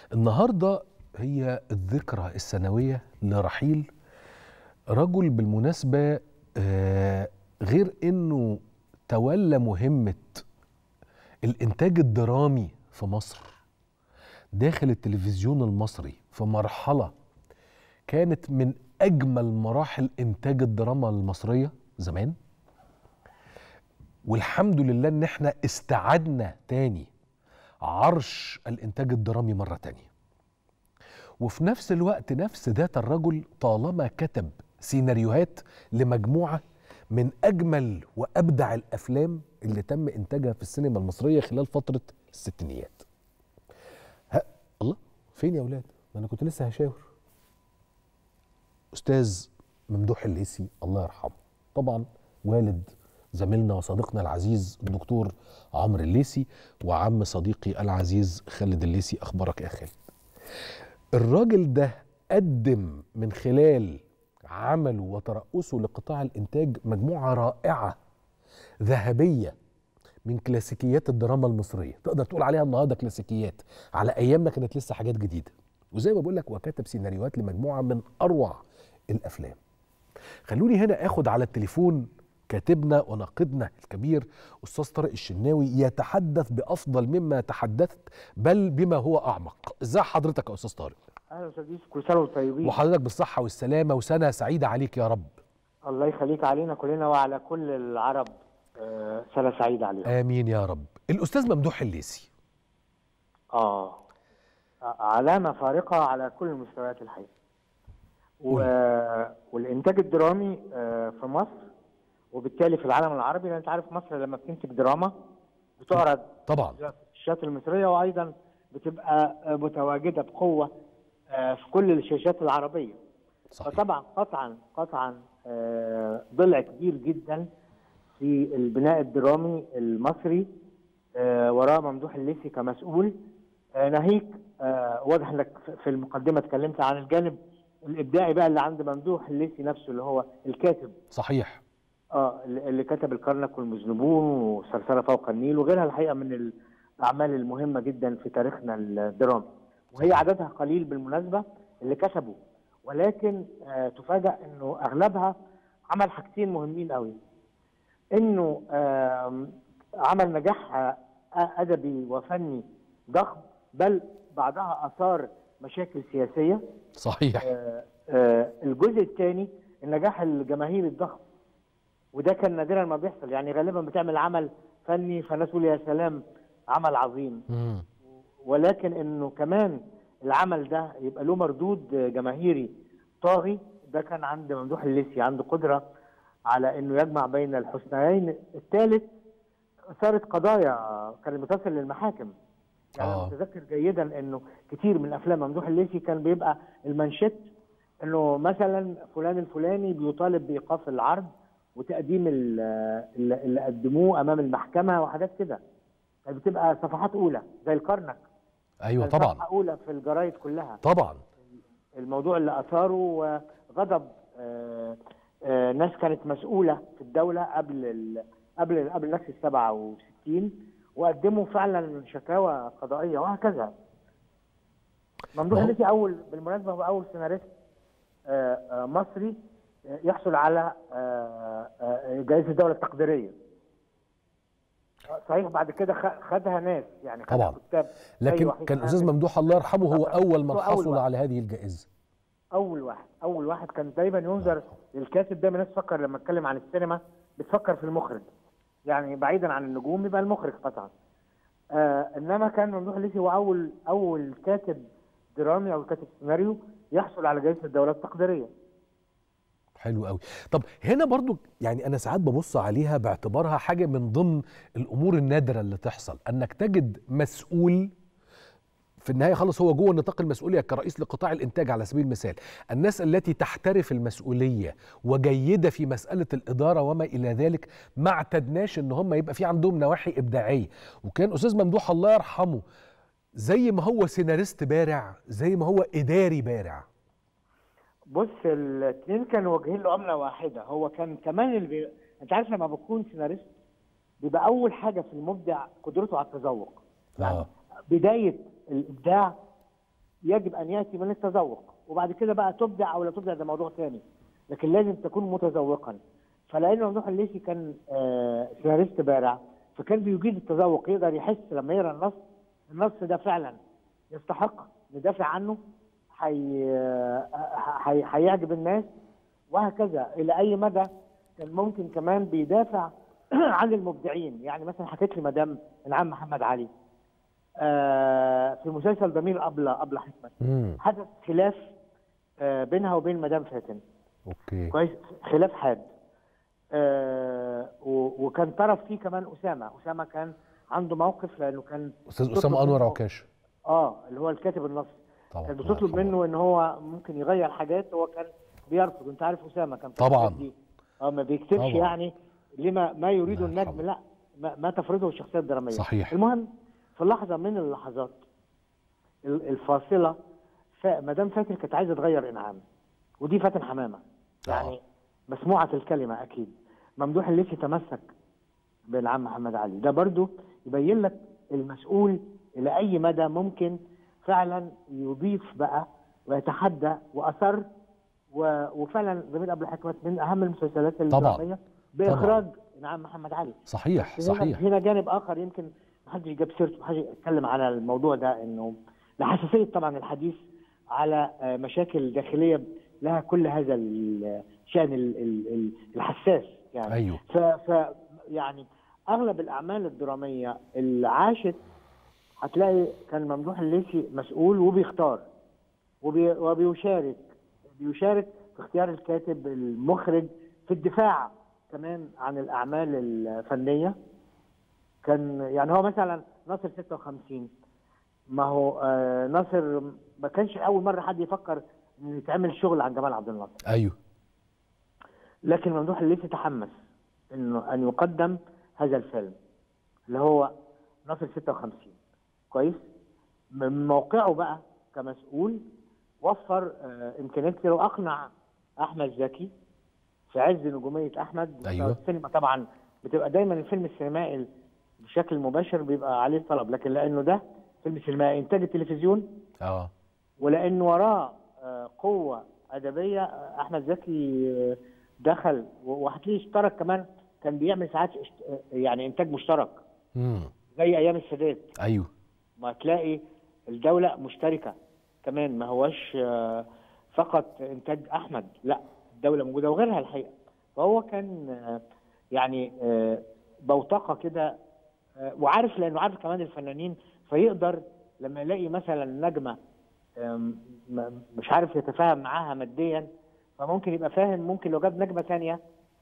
النهارده هي الذكرى السنويه لرحيل رجل بالمناسبه آه، غير انه تولى مهمه الانتاج الدرامي في مصر داخل التلفزيون المصري في مرحله كانت من اجمل مراحل انتاج الدراما المصريه زمان والحمد لله ان احنا استعدنا تاني عرش الانتاج الدرامي مره تانيه وفي نفس الوقت نفس ذات الرجل طالما كتب سيناريوهات لمجموعه من اجمل وابدع الافلام اللي تم انتاجها في السينما المصريه خلال فتره الستينيات ها الله فين يا اولاد ما انا كنت لسه هشاور استاذ ممدوح الليثي الله يرحمه طبعا والد زميلنا وصديقنا العزيز الدكتور عمرو الليثي وعم صديقي العزيز خالد الليثي اخبارك يا خالد الراجل ده قدم من خلال عمله وترأسه لقطاع الإنتاج مجموعة رائعة ذهبية من كلاسيكيات الدراما المصرية تقدر تقول عليها النهاردة كلاسيكيات على أيامنا كانت لسه حاجات جديدة وزي ما بقول لك وكتب سيناريوهات لمجموعة من أروع الأفلام خلوني هنا أخد على التليفون كاتبنا وناقدنا الكبير أستاذ طارق الشناوي يتحدث بأفضل مما تحدثت بل بما هو أعمق ازاي حضرتك يا أستاذ طارق اهلا استاذ يوسف كل سنه وانتم طيبين وحضرتك بالصحة والسلامة وسنة سعيدة عليك يا رب الله يخليك علينا كلنا وعلى كل العرب آه، سنه سعيده عليهم آمين يا رب الأستاذ ممدوح الليثي اه ع- علامه فارقه على كل المستويات الحقيقه و... والانتاج الدرامي آه، في مصر وبالتالي في العالم العربي لان انت عارف مصر لما بتنتج دراما بتعرض طبعا في الشاشات المصريه وايضا بتبقى آه، متواجده بقوه آه، في كل الشاشات العربيه صحيح فطبعا قطعا قطعا آه، ضلع كبير جدا في البناء الدرامي المصري آه، وراء ممدوح الليثي كمسؤول آه، ناهيك آه، واضح انك في- في المقدمه اتكلمت عن الجانب الابداعي بقى اللي عند ممدوح الليثي نفسه اللي هو الكاتب صحيح اه اللي اللي كتب الكرنك والمذنبون وثرثره فوق النيل وغيرها الحقيقه من الاعمال المهمه جدا في تاريخنا الدرامي وهي عددها قليل بالمناسبه اللي كسبوا ولكن آه تفاجأ انه اغلبها عمل حاجتين مهمين قوي انه آم، عمل نجاح آه، ادبي وفني ضخم بل بعدها اثار مشاكل سياسيه صحيح آه، آه، الجزء الثاني النجاح الجماهيري الضخم وده كان نادرا ما بيحصل يعني غالبا بتعمل عمل فني فالناس تقول يا سلام عمل عظيم مم. ولكن انه كمان العمل ده يبقى له مردود جماهيري طاغي ده كان عند ممدوح الليثي عنده قدره على انه يجمع بين الحسنيين الثالث صارت قضايا كانت بتصل للمحاكم يعني آه. آه. متذكر جيدا انه كتير من افلام ممدوح الليثي كان بيبقى المنشط انه مثلا فلان الفلاني بيطالب بايقاف العرض وتقديم ال- اللي اللي قدموه امام المحكمه وحاجات كده كانت بتبقى صفحات اولى زي الكرنك ايوه كان طبعا صفحه اولى في الجرايد كلها طبعا الموضوع اللي اثاره غضب آه، آه، ناس كانت مسؤوله في الدوله قبل ال... قبل قبل نكسه 67 وقدموا فعلا شكاوى قضائيه وهكذا ممدوح ما هو- الليثي اول بالمناسبه هو اول سيناريست آه، آه، مصري آه، يحصل على آه، آه، جائزه الدوله التقديريه صحيح بعد كده خ- خدها ناس يعني خدها طبعا. كتاب لكن أي وحيد كان الاستاذ حامد. ممدوح الله يرحمه هو اول من هو أول حصل واحد. على هذه الجائزه اول واحد اول واحد كان دايما ينظر للكاتب دايما الناس تفكر لما اتكلم عن السينما بتفكر في المخرج يعني بعيدا عن النجوم يبقى المخرج قطعا آه انما كان ممدوح الليثي هو اول اول كاتب درامي او كاتب سيناريو يحصل على جائزه الدوله التقديريه حلو قوي طب هنا برضو يعني انا ساعات ببص عليها باعتبارها حاجه من ضمن الامور النادره اللي تحصل انك تجد مسؤول في النهايه خلص هو جوه نطاق المسؤوليه كرئيس لقطاع الانتاج على سبيل المثال الناس التي تحترف المسؤوليه وجيده في مساله الاداره وما الى ذلك ما اعتدناش ان هم يبقى في عندهم نواحي ابداعيه وكان استاذ ممدوح الله يرحمه زي ما هو سيناريست بارع زي ما هو اداري بارع بص الاثنين كانوا واجهين له عمله واحده هو كان كمان اللي بي... انت عارف لما بكون سيناريست بيبقى اول حاجه في المبدع قدرته على التذوق يعني آه. بدايه الابداع يجب ان ياتي من التذوق وبعد كده بقى تبدع او لا تبدع ده موضوع ثاني لكن لازم تكون متذوقا فلان ممدوح الليثي كان آه، سيناريست بارع فكان بيجيد التذوق يقدر يحس لما يقرا النص النص ده فعلا يستحق ندافع عنه حي... حي... هيعجب الناس وهكذا الى اي مدى كان ممكن كمان بيدافع عن المبدعين يعني مثلا حكيت لي مدام انعام محمد علي آه في مسلسل ضمير ابله ابله حكمت امم حدث خلاف آه بينها وبين مدام فاتن اوكي كويس خلاف حاد آه و- وكان طرف فيه كمان اسامه اسامه كان عنده موقف لانه كان استاذ تطلب اسامه انور منه- عكاش اه اللي هو الكاتب النص طبعا كانت الله بتطلب يرحمه. منه ان هو ممكن يغير حاجات هو كان بيرفض انت عارف اسامه كان في طبعاً. الحاجات دي. اه ما بيكتبش طبعاً. يعني لما ما يريد الله النجم يرحمه. لا ما, ما تفرضه الشخصيه الدراميه صحيح. المهم في لحظه من اللحظات ال- الفاصله فمدام فاتن كانت عايزه تغير انعام ودي فاتن حمامه يعني مسموعه الكلمه اكيد ممدوح الليثي تمسك بانعام محمد علي ده برضو يبين لك المسؤول الى اي مدى ممكن فعلا يضيف بقى ويتحدى واصر و- وفعلا ضمير ابو الحكمت من اهم المسلسلات الدراميه باخراج انعام محمد علي صحيح هنا- صحيح هنا جانب اخر يمكن محدش جاب سيرته محدش اتكلم على الموضوع ده انه لحساسيه طبعا الحديث على آه، مشاكل داخليه لها كل هذا الشان ال- ال- ال- الحساس يعني ايوه ف, ف يعني اغلب الاعمال الدراميه اللي عاشت هتلاقي كان ممدوح الليثي مسؤول وبيختار وبي وبيشارك بيشارك في اختيار الكاتب المخرج في الدفاع كمان عن الاعمال الفنيه كان يعني هو مثلا ناصر 56 ما هو آه ناصر ما كانش اول مره حد يفكر ان يتعمل شغل عن جمال عبد الناصر ايوه لكن ممدوح الليثي تحمس انه ان يقدم هذا الفيلم اللي هو ناصر 56 كويس من موقعه بقى كمسؤول وفر آه، امكانيات كتير واقنع احمد زكي في عز نجوميه احمد أيوة. السينما طبعا بتبقى دايما الفيلم السينمائي بشكل مباشر بيبقى عليه طلب لكن لانه ده فيلم سينمائي انتاج التلفزيون اه ولان وراه آه، قوه ادبيه آه، احمد زكي آه، دخل و- وهتلاقيه اشترك كمان كان بيعمل ساعات اشت- آه، يعني انتاج مشترك امم زي ايام السادات ايوه ما تلاقي الدوله مشتركه كمان ما هوش آه، فقط انتاج احمد لا الدوله موجوده وغيرها الحقيقه فهو كان آه، يعني آه، بوتقه كده آه، وعارف لانه عارف كمان الفنانين فيقدر لما يلاقي مثلا نجمه آم، م- مش عارف يتفاهم معاها ماديا فممكن يبقى فاهم ممكن لو جاب نجمه ثانيه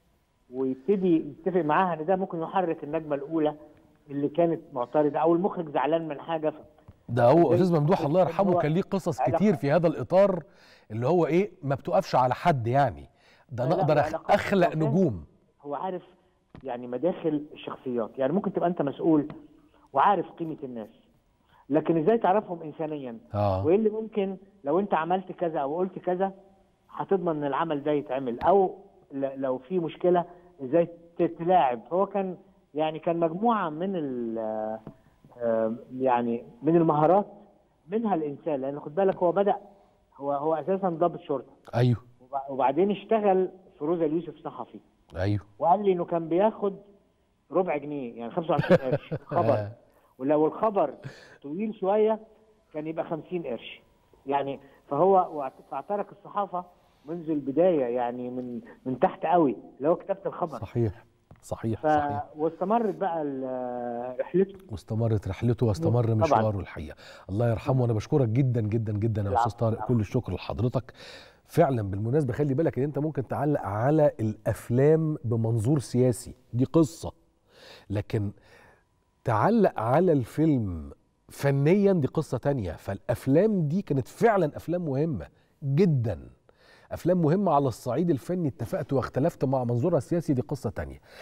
ويبتدي يتفق معاها ان ده ممكن يحرك النجمه الاولى اللي كانت معترضه او المخرج زعلان من حاجه ف... ده هو زي- استاذ ممدوح الله يرحمه هو- كان ليه قصص علاقة- كتير في هذا الاطار اللي هو ايه ما بتقفش على حد يعني ده لا، لا، نقدر أخ- وعلاقات اخلق كمان. نجوم هو عارف يعني مداخل الشخصيات يعني ممكن تبقى انت مسؤول وعارف قيمه الناس لكن ازاي تعرفهم انسانيا اه وايه اللي ممكن لو انت عملت كذا او قلت كذا هتضمن ان العمل ده يتعمل او ل- لو في مشكله ازاي ت- تلاعب فهو كان يعني كان مجموعه من ال آه، يعني من المهارات منها الانسان لان خد بالك هو بدا هو هو اساسا ضابط شرطه ايوه وب- وبعدين اشتغل في روزا اليوسف صحفي ايوه وقال لي انه كان بياخد ربع جنيه يعني 25 قرش خبر آه. ولو الخبر طويل شويه كان يبقى 50 قرش يعني فهو واعت- فاعترك الصحافه منذ البدايه يعني من من تحت قوي اللي هو كتابه الخبر صحيح صحيح ف... صحيح واستمرت بقى ال- رحلته واستمرت رحلته واستمر طبعاً. مشواره الحقيقه الله يرحمه وانا بشكرك جدا جدا جدا يا العفو، استاذ طارق العفو. كل الشكر لحضرتك فعلا بالمناسبه خلي بالك ان انت ممكن تعلق على الافلام بمنظور سياسي دي قصه لكن تعلق على الفيلم فنيا دي قصه تانية فالافلام دي كانت فعلا افلام مهمه جدا افلام مهمه على الصعيد الفني اتفقت واختلفت مع منظورها السياسي دي قصه تانية